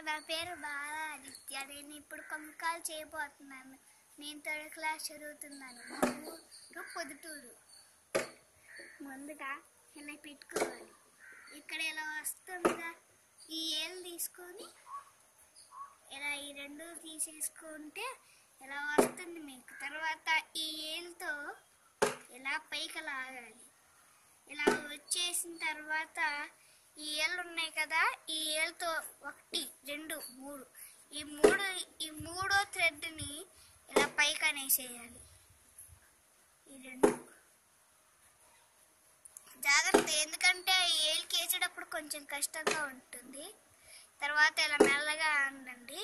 నా పేరు బాల ఆదిత్య నేను ఇప్పుడు కంకాలు చేయబోతున్నాను నేను థర్డ్ క్లాస్ చదువుతున్నాను మా ఊరు పొద్దుటూరు ముందుగా ఇలా పెట్టుకోవాలి ఇక్కడ ఇలా వస్తుందిగా ఈ ఏళ్ళు తీసుకొని ఇలా ఈ రెండు తీసేసుకుంటే ఇలా వస్తుంది మీకు తర్వాత ఈ ఏళ్ళతో ఇలా పైకి లాగాలి ఇలా వచ్చేసిన తర్వాత ఈ ఏళ్ళు ఉన్నాయి కదా ఈ ఏళ్ళతో ఒకటి రెండు మూడు ఈ మూడు ఈ మూడో థ్రెడ్ని ఇలా పైకి అనేసేయాలి ఈ రెండు జాగ్రత్త ఎందుకంటే ఈ ఏళ్ళకి వేసేటప్పుడు కొంచెం కష్టంగా ఉంటుంది తర్వాత ఇలా మెల్లగా అండండి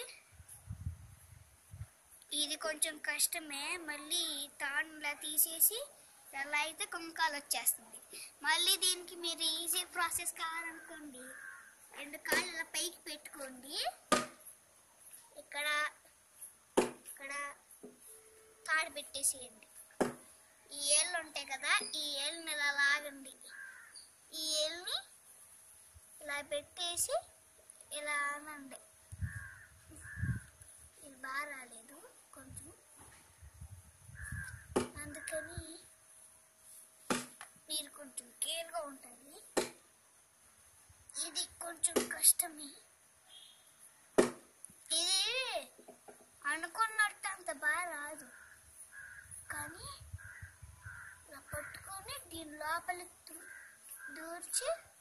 ఇది కొంచెం కష్టమే మళ్ళీ తాను ఇలా తీసేసి ఎలా అయితే కుంకాలు వచ్చేస్తుంది మళ్ళీ దీనికి మీరు ఈజీ ప్రాసెస్ కావాలనుకోండి రెండు కాళ్ళు ఇలా పైకి పెట్టుకోండి ఇక్కడ ఇక్కడ తాడు పెట్టేసేయండి ఈ ఏళ్ళు ఉంటాయి కదా ఈ ఏళ్ళని ఇలా లాగండి ఈ ఏళ్ళని ఇలా పెట్టేసి ఇలా అనండి ఇది బాగా రాలేదు కొంచెం అందుకని మీరు కొంచెం కేర్గా ఉంటుంది ఇది కొంచెం కష్టమే ఇది అనుకున్నట్టు అంత బాగా రాదు కానీ ఇలా పట్టుకొని దీని లోపలికి దూ- దూర్చి